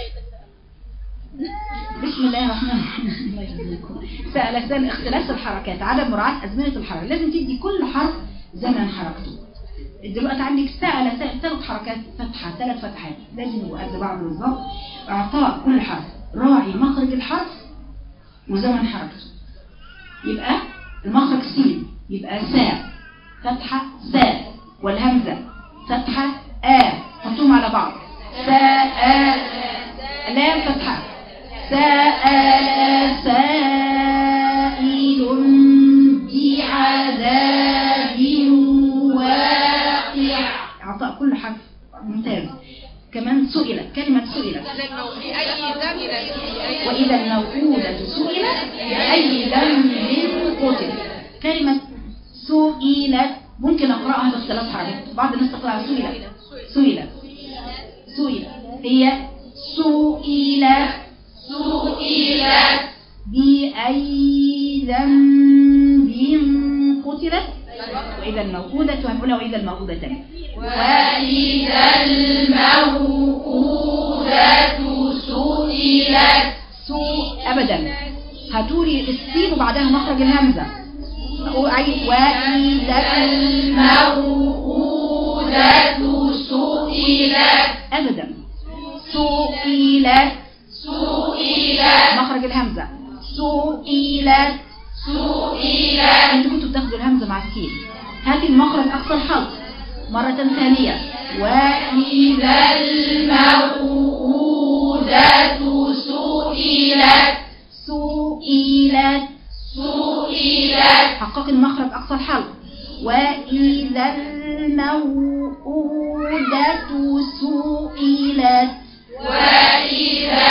Speaker 1: بسم الله الرحمن الرحيم الله يجزيكم سأل سأل اختلاف الحركات عدم مراعاة أزمنة الحركة لازم تدي كل حرف زمن حركته دلوقتي عندك سأل سأل ثلاث حركات فتحة ثلاث فتحات لازم يبقوا قد بعض بالظبط اعطاء كل حرف راعي مخرج الحرف وزمن حركته يبقى المخرج سين يبقى ساء فتحة ساء والهمزة فتحة آ حطوهم على بعض ساء لام فتحة سأل سائل بعذاب واقع إعطاء كل حرف ممتاز كمان سئلت كلمة سئلت وإذا الموءودة سئلت بأي ذنب قتلت كلمة سئلت ممكن أقرأها باختلاف حركات بعض الناس تقرأها سئلت سئلت سئلت هي سئلت سئلت بأي ذنب قتلت وإذا الموءودة هنقولها وإذا الموءودة تاني وإذا الموءودة سئلت سوء أبدا هتوري السين وبعدها مخرج الهمزة أعيد وإذا الموءودة سئلت أبدا سئلت سئلت مخرج الهمزة سئلت سئلت انتوا كنتوا بتاخدوا الهمزة مع السين هاتي المخرج أقصى الحلق مرة ثانية وإذا الموءودة سئلت سئلت سئلت حقق المخرج أقصى الحلق وإذا الموءودة سئلت وإذا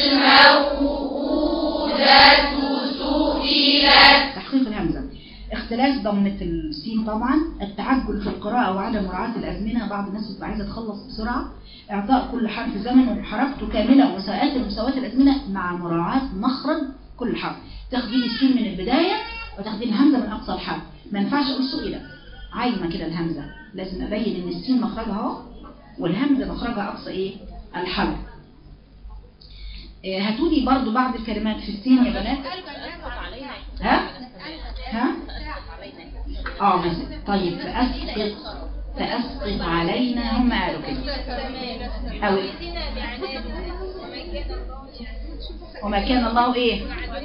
Speaker 1: الموءودة سئلت تحقيق الهمزة اختلاف ضمنة السين طبعا التعجل في القراءة وعدم مراعاة الأزمنة بعض الناس بتبقى عايزة تخلص بسرعة إعطاء كل حرف زمن وحركته كاملة ومساواة مساواة الأزمنة مع مراعاة مخرج كل حرف تاخدين السين من البداية وتاخدين الهمزة من أقصى الحرف ما ينفعش أقول سئلة عايمة كده الهمزة لازم أبين إن السين مخرجها اهو والهمزة مخرجها أقصى إيه الحلق إيه، هاتولي برضو بعض الكلمات في السين يا بنات ها ها اه مثلا طيب فأسقط فأسقط علينا هم قالوا كده أو وما كان الله ايه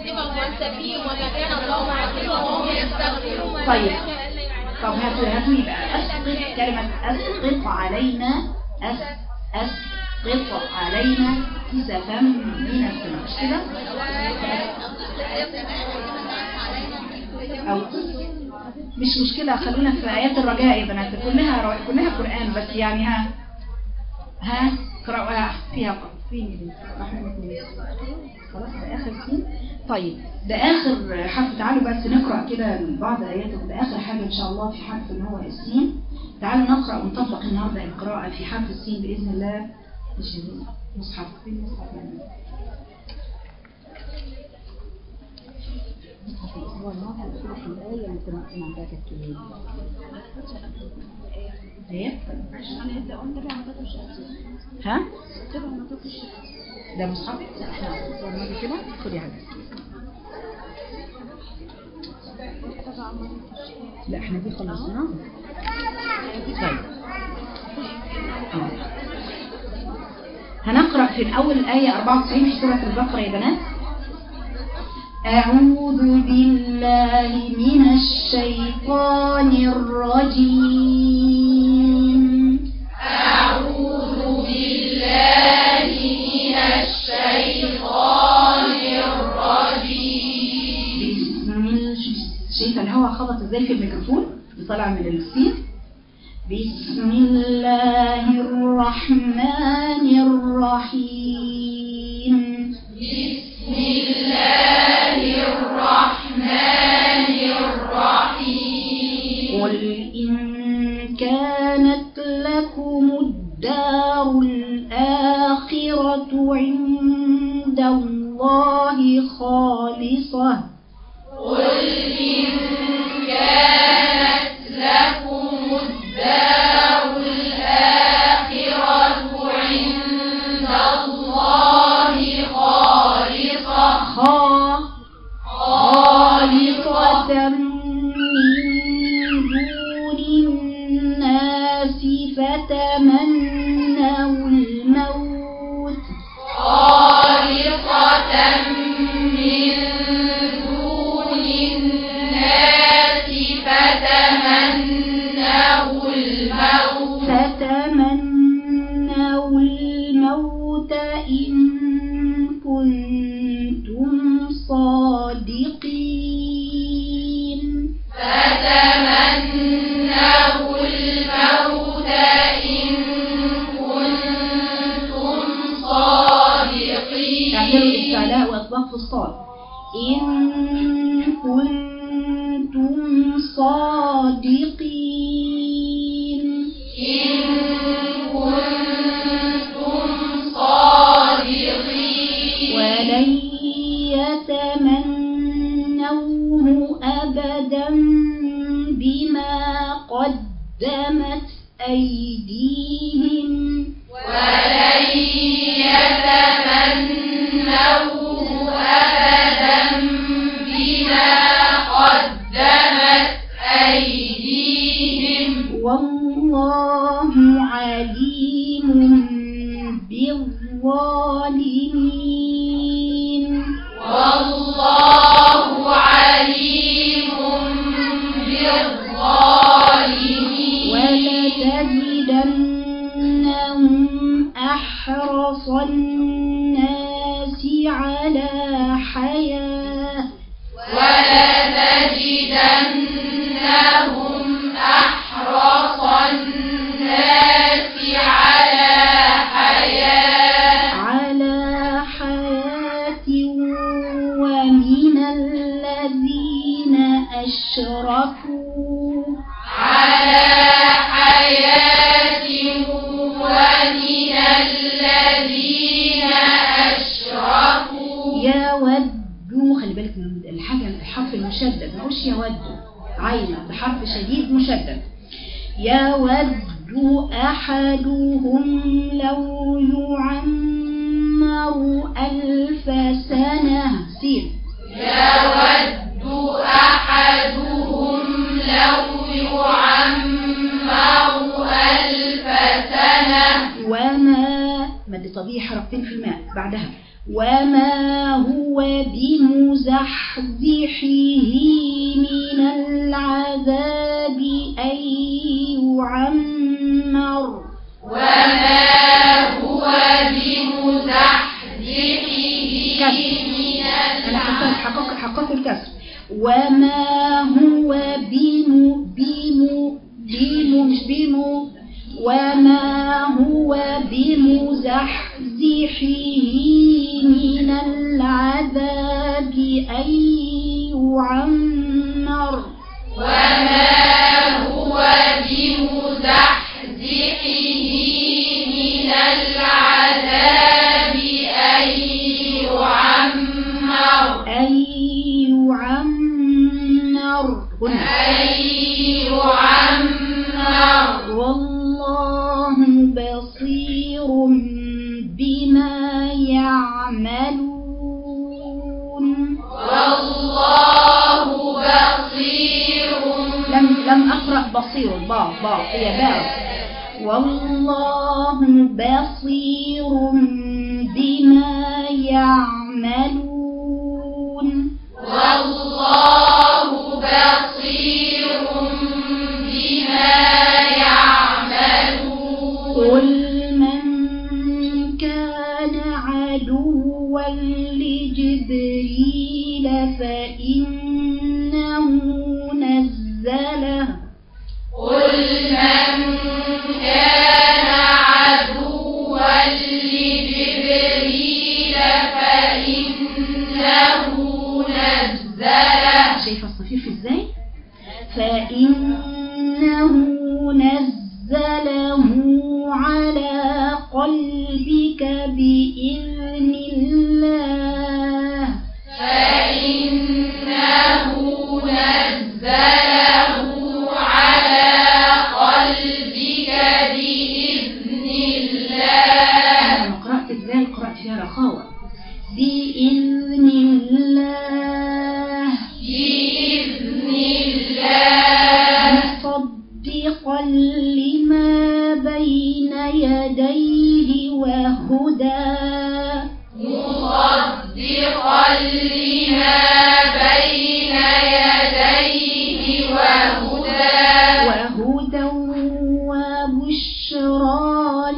Speaker 1: طيب طب هاتوا هاتوا يبقى أسقط كلمة أسقط علينا أس أسقط علينا كسفا من السماء مش كده أو مش مشكلة خلونا في آيات الرجاء يا بنات كلها كلها قرآن بس يعني ها ها قرأوا فيها قرأ فين يا بنتي؟ رحمة الله. خلاص ده آخر سين طيب ده آخر حرف تعالوا بس نقرأ كده بعض الآيات ده آخر حاجة إن شاء الله في حرف اللي هو السين تعالوا نقرأ ونطبق النهاردة القراءة في حرف السين بإذن الله مش مصحف فين المصحف يعني الأسبوع الماضي قلت لك الآية اللي كنا واقفين عندها كانت كده ايه؟ ها؟ ده مصحف؟ احنا الأسبوع الماضي كده خدي على لا احنا دي خلصناها طيب آه. هنقرأ في الأول آية 94 في سورة البقرة يا بنات أعوذ بالله من الشيطان الرجيم
Speaker 3: أعوذ بالله من الشيطان الرجيم
Speaker 1: بسم الله شايفة الهواء خبط ازاي في الميكروفون اللي طالع من السين بسم الله الرحمن الرحيم
Speaker 3: بسم الله الرحمن الرحيم
Speaker 1: قل إن كانت لكم الدار الآخرة عند الله خالصة
Speaker 3: قل إن كانت لكم الدار الآخرة عند الله خالصة
Speaker 1: خا خالصة من دون الناس فتمنوا الموت
Speaker 3: خالصة من دون الناس فتمنوا الموت
Speaker 1: فتمنوا الموت إن كنتم صادقين
Speaker 3: فتمنوا الموت إن كنتم صادقين
Speaker 1: اعملوا الاستعلاء وإطلاق في الصاد إن كنتم صادقين
Speaker 3: إن كنتم صادقين
Speaker 1: ولن يتمنوه أبدا بما قدمت أيديهم
Speaker 3: ولن يتمنوه أبدا بما قدمت أيديهم
Speaker 1: والله عليم بالظالمين
Speaker 3: والله عليم بالظالمين
Speaker 1: ولتجدنهم أحرص الناس على حياة
Speaker 3: ولتجدنهم أحرص الناس على حياة
Speaker 1: على حياة ومن الذين أشركوا
Speaker 3: على حياة ومن الذين أشركوا
Speaker 1: يود خلي بالك من الحاجة الحرف المشدد ما نقولش يود عينة بحرف شديد مشدد يود أحدهم لو يعمر ألف سنة سين
Speaker 3: يود أحدهم لو يعمر ألف سنة
Speaker 1: وما مد طبيعي حركتين في الماء بعدها وما هو بمزحزحه من العذاب أن يعمر
Speaker 3: وما هو بمزحزحه
Speaker 1: كسر.
Speaker 3: من
Speaker 1: أنا
Speaker 3: العذاب
Speaker 1: حققت حققت حققت الكسر وما هو
Speaker 3: أن يعمر
Speaker 1: والله بصير بما يعملون
Speaker 3: والله بصير
Speaker 1: لم لم أقرأ بصير با با هي باء والله بصير بما يعملون
Speaker 3: والله بصير بما يعملون
Speaker 1: قل من كان عدوا لجبريل فإنه نزله
Speaker 3: قل من كان عدوا لجبريل فإنه نزله
Speaker 1: شايفة الصفيف ازاي فإنه نزله على قلبك بإذن الله
Speaker 3: فإنه نزله على قلبك بإذن الله
Speaker 1: لما قرأت ازاي قرأت فيها رخاوة بإذن الله
Speaker 3: بإذن الله
Speaker 1: مصدقا لما بين يديه وهدى
Speaker 3: مصدقا لما بين يديه وهدى
Speaker 1: وهدى وبشرى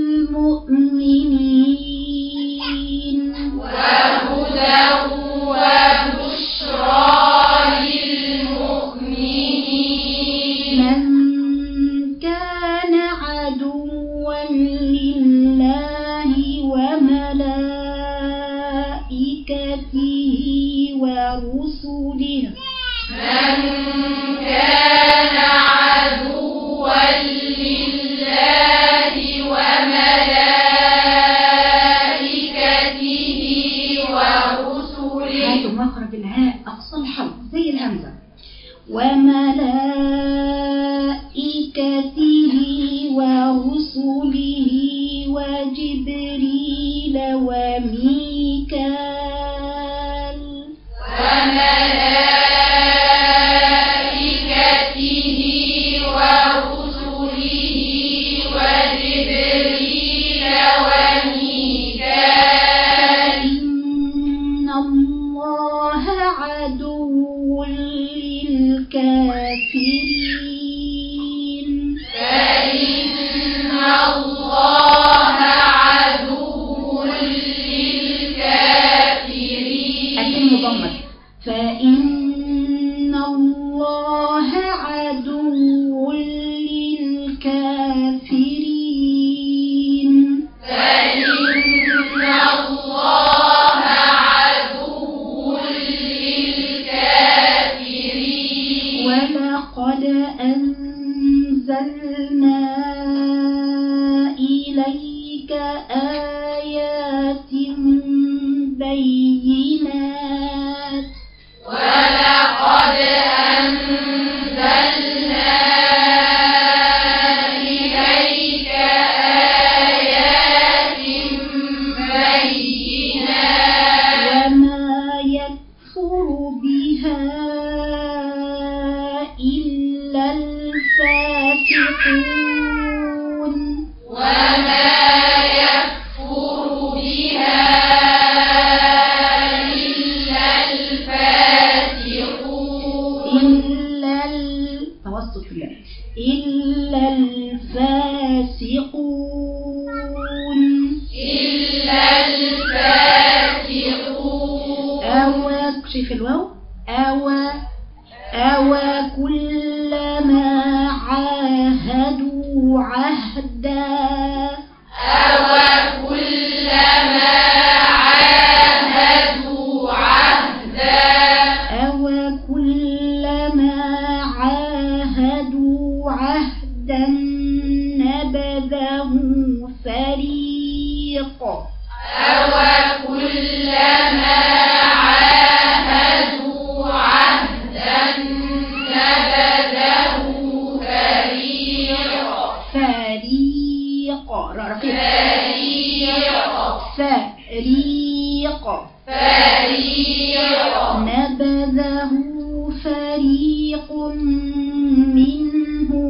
Speaker 1: للمؤمنين
Speaker 3: وهدى وبشرى للمؤمنين
Speaker 1: من كان عدوا لله وملائكته ورسله
Speaker 3: من كان عدوا لله وملائكته ورسله
Speaker 1: هاتوا مخرج الهاء أقصى الحلق زي الهمزة وملائكته ورسله وجبريل وميكال
Speaker 3: وملائكته ورسله وجبريل وميكال
Speaker 1: إن الله عدو للكافرين
Speaker 3: فإن الله عدو للكافرين
Speaker 1: أتم ضمك فإن الله عدو للكافرين
Speaker 3: فإن الله عدو للكافرين
Speaker 1: ولقد أنزلنا إليك آيات بينات
Speaker 3: ولقد أنزلنا إليك آيات بينات
Speaker 1: وما يكفر بها إلا الفاسقون
Speaker 3: وما يكفر بها إلا الفاسقون
Speaker 1: إلا التوسط في الله إلا الفاسقون
Speaker 3: إلا الفاسقون
Speaker 1: أو شايف الواو أو أو كلما عاهدوا عهدا
Speaker 3: أو كلما عاهدوا عهدا
Speaker 1: أو كلما عاهدوا عهدا نبذه فريق
Speaker 3: أو كلما عاهدوا عهدا
Speaker 1: فريق
Speaker 3: فريق
Speaker 1: نبذه فريق منهم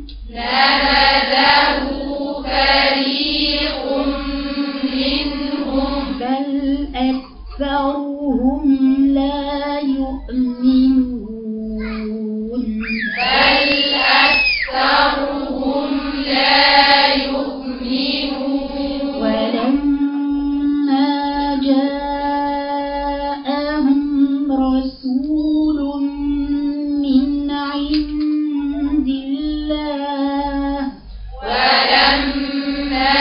Speaker 3: نبذه فريق منهم
Speaker 1: بل أكثرهم لا يؤمنون
Speaker 3: بل أكثرهم لا يؤمنون
Speaker 1: ولما جاءهم رسول من عند الله
Speaker 3: ولما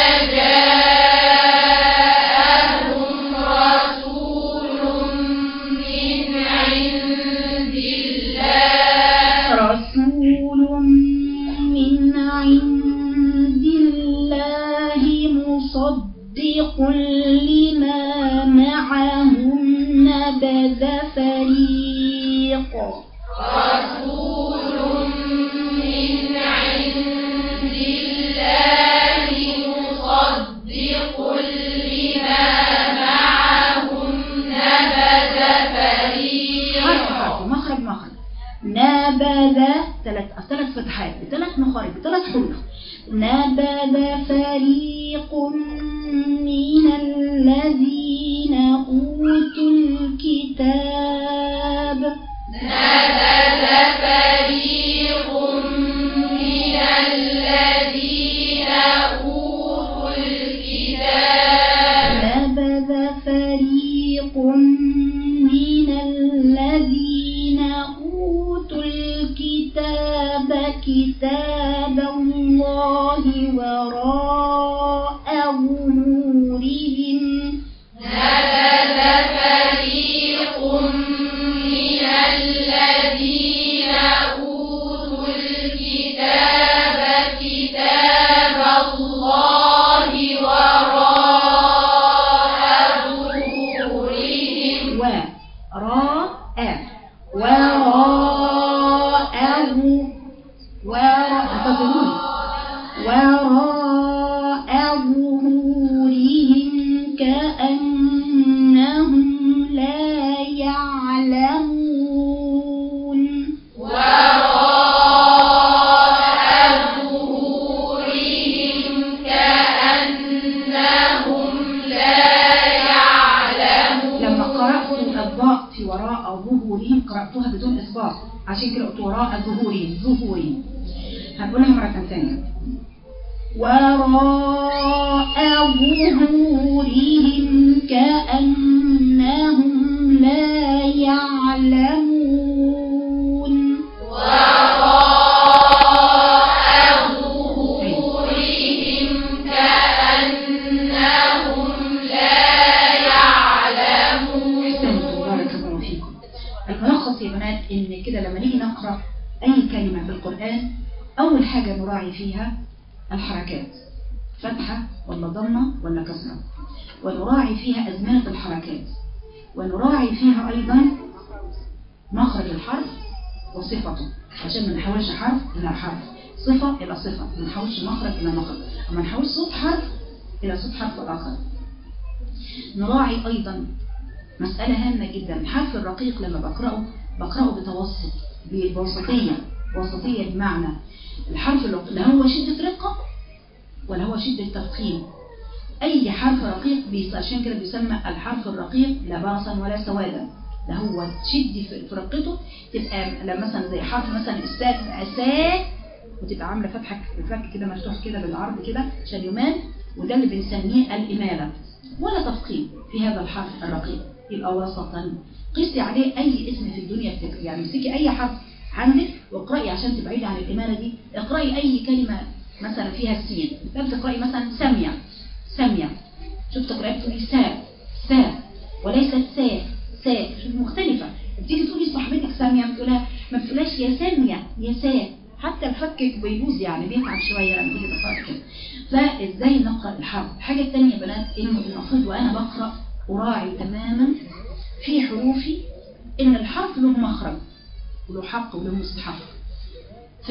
Speaker 3: جاءهم رسول من عند الله
Speaker 1: رسول من عند الله مصدق لما معهم نبذ فريق
Speaker 3: رسول من عند الله مصدق لما معهم نبذ فريق
Speaker 1: حرف حرف مخرج مخرج نبذ ثلاث ثلاث فتحات بثلاث مخارج بثلاث حروف نبذ فريق من الذين أوتوا الكتاب
Speaker 3: نبذ فريق من الذين أوتوا الكتاب
Speaker 1: نبذ فريق من الذين أوتوا الكتاب كتاب الله وراء ظهورهم
Speaker 3: نبذ فريق من الذين أوتوا الكتاب كتاب الله وراء ظهورهم
Speaker 1: وراء وراءه وراء انتظروني وراء ظهورهم كأنهم لا يعلمون
Speaker 3: وراء ظهورهم كأنهم لا يعلمون
Speaker 1: لما قرأت الضاء في وراء ظهورهم قرأتها بدون إصباط عشان كده قلت وراء ظهورهم ظهورهم هنقولها مرة ثانية وراء ظهورهم كأنهم لا يعلمون
Speaker 3: وراء ظهورهم كأنهم لا يعلمون
Speaker 1: أحسنتم بارك الله فيكم الملخص يا بنات إن كده لما نيجي نقرأ أي كلمة في القرآن أول حاجة نراعي فيها الحركات فتحة ولا ضمة ولا كسرة ونراعي فيها أزمنة الحركات ونراعي فيها أيضا مخرج الحرف وصفته عشان ما نحولش حرف إلى حرف صفة إلى صفة ما نحولش مخرج إلى مخرج وما نحولش صوت حرف إلى صوت حرف آخر نراعي أيضا مسألة هامة جدا الحرف الرقيق لما بقرأه بقرأه بتوسط بوسطية وسطية بمعنى الحرف الرقيق لا هو شدة رقة ولا هو شدة تفخيم أي حرف رقيق بيس- عشان كده بيسمى الحرف الرقيق لا باسا ولا سوادا ده هو تشدي في في رقته تبقى لما مثلا زي حرف مثلا الساء تبقى ساء وتبقى عامله فتحه الفك كده مفتوح كده بالعرض كده عشان يمال وده اللي بنسميه الإمالة ولا تفخيم في هذا الحرف الرقيق يبقى وسطا قيسي عليه أي اسم في الدنيا افتكر يعني امسكي أي حرف عندك واقرأي عشان تبعدي عن الإمالة دي اقرأي أي كلمة مثلا فيها السين لما تقرأي مثلا سامية سامية شوف تقرأي تقولي سا سا وليست سا سا شوف مختلفة بتيجي تقولي صاحبتك سامية بتقولها ما بتقولهاش يا سامية يا سا حتى الفك بيبوظ يعني بيتعب شوية لما تيجي تقرأ كده فازاي نقرأ الحرف الحاجة الثانية يا بنات انه المفروض وانا بقرأ اراعي تماما في حروفي ان الحرف له مخرج وله حق وله مستحق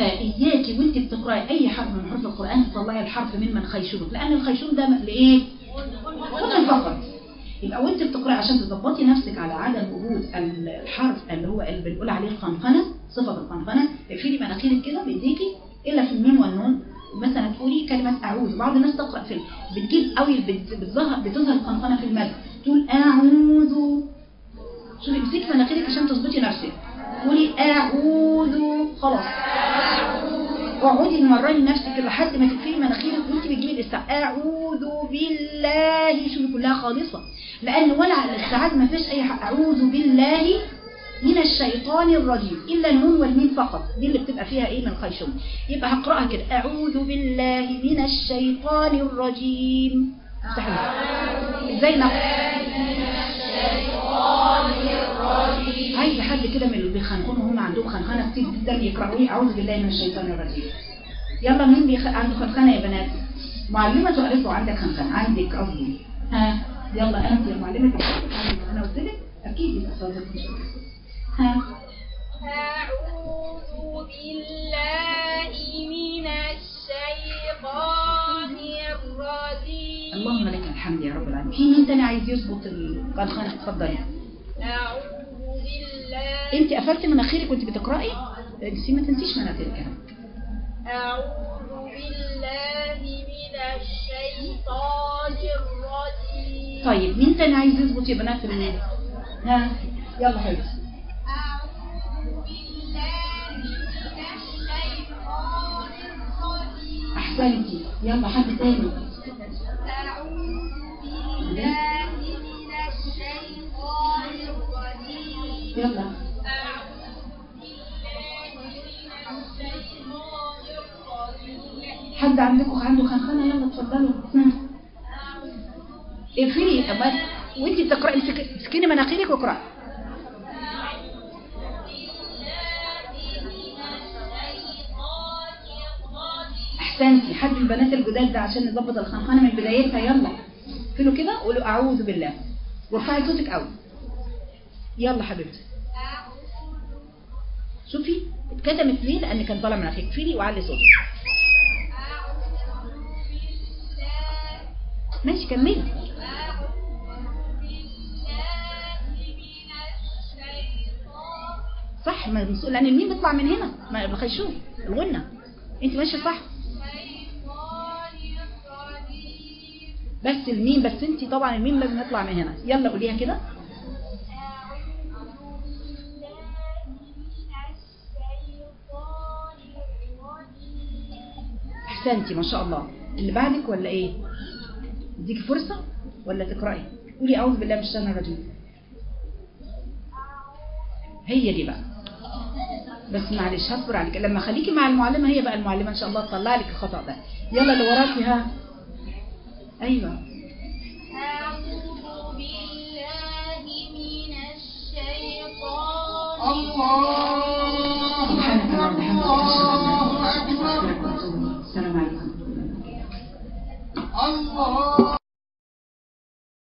Speaker 1: فإياكي وانت بتقرأي أي حرف من حروف القرآن تطلعي الحرف من من خيشومك لأن الخيشوم ده لايه؟ غنى فقط يبقى وانت بتقرأ عشان تظبطي نفسك على عدم وجود الحرف اللي هو اللي بنقول عليه القنقنة صفة القنقنة اقفلي مناخيرك كده بايديكي الا في الميم والنون مثلا تقولي كلمة أعوذ بعض الناس تقرأ في بتجيب قوي بت- بتظهر بتظهر القنقنة في المد تقول أعوذ شوفي امسكي مناخيرك عشان تظبطي نفسك قولي أعوذ خلاص واقعدي تمرني نفسك لحد ما تقفلي مناخيرك وانت بتجيبي الاستعاذ اعوذ بالله شوفي كلها خالصه لان ولع الاستعاذ ما فيش اي حق اعوذ بالله من الشيطان الرجيم الا النون والميم فقط دي اللي بتبقى فيها ايه من الخيشوم يبقى هقراها كده اعوذ بالله من الشيطان الرجيم افتحي لي. ازاي نقرا عايزه حد كده من اللي بيخنقونوا هم عندهم خنخنه كتير جدا يقراوا ايه اعوذ بالله من الشيطان الرجيم يلا مين بيخ... عنده خنخنه يا بنات معلمه تعرفوا عندك خنخنه عندك قصدي ها يلا انت يا معلمه عندك انا قلت لك اكيد يبقى صوتك مش ها
Speaker 4: أعوذ بالله من الشيطان الرجيم
Speaker 1: اللهم لك الحمد يا رب العالمين في مين تاني عايز يظبط الخنخنه اتفضلي
Speaker 4: أعوذ بالله
Speaker 1: انت قفلت مناخيرك وانت بتقراي انت ما تنسيش مناخيرك
Speaker 4: أعوذ بالله من الشيطان الرجيم
Speaker 1: طيب مين تاني عايز يظبط يا بنات ال... ها يلا حبيبتي
Speaker 4: أعوذ بالله من الشيطان الرجيم
Speaker 1: احسنتي يلا حد تاني
Speaker 4: أعوذ بالله من الشيطان الرجيم
Speaker 1: يلا
Speaker 4: أعوذ بالله من الشيطان الرجيم
Speaker 1: حد عندكم عنده خنخنه يلا اتفضلوا هم. اقفلي طب وانت بتقراي امسك- امسكيني مناخيرك واقراي احسنتي حد البنات الجداد ده عشان نظبط الخنخنه من بدايتها يلا اقفلوا كده قولوا اعوذ بالله وارفعي صوتك قوي يلا حبيبتي شوفي اتكتمت ليه لان كان طالع مناخيرك اقفلي وعلي صوتك ماشي كملي صح ما المسؤول لان الميم بيطلع من هنا ما بخيشوف الغنه انت ماشيه صح بس الميم بس انت طبعا الميم لازم يطلع من هنا يلا قوليها كده احسنتي ما شاء الله اللي بعدك ولا ايه اديكي فرصه ولا تقراي قولي اعوذ بالله من الشيطان الرجيم هي دي بقى بس معلش هصبر عليك لما خليكي مع المعلمه هي بقى المعلمه ان شاء الله تطلع لك الخطا ده يلا اللي وراكي ها ايوه
Speaker 4: أعوذ بالله من الشيطان
Speaker 1: سبحانك اللهم وبحمدك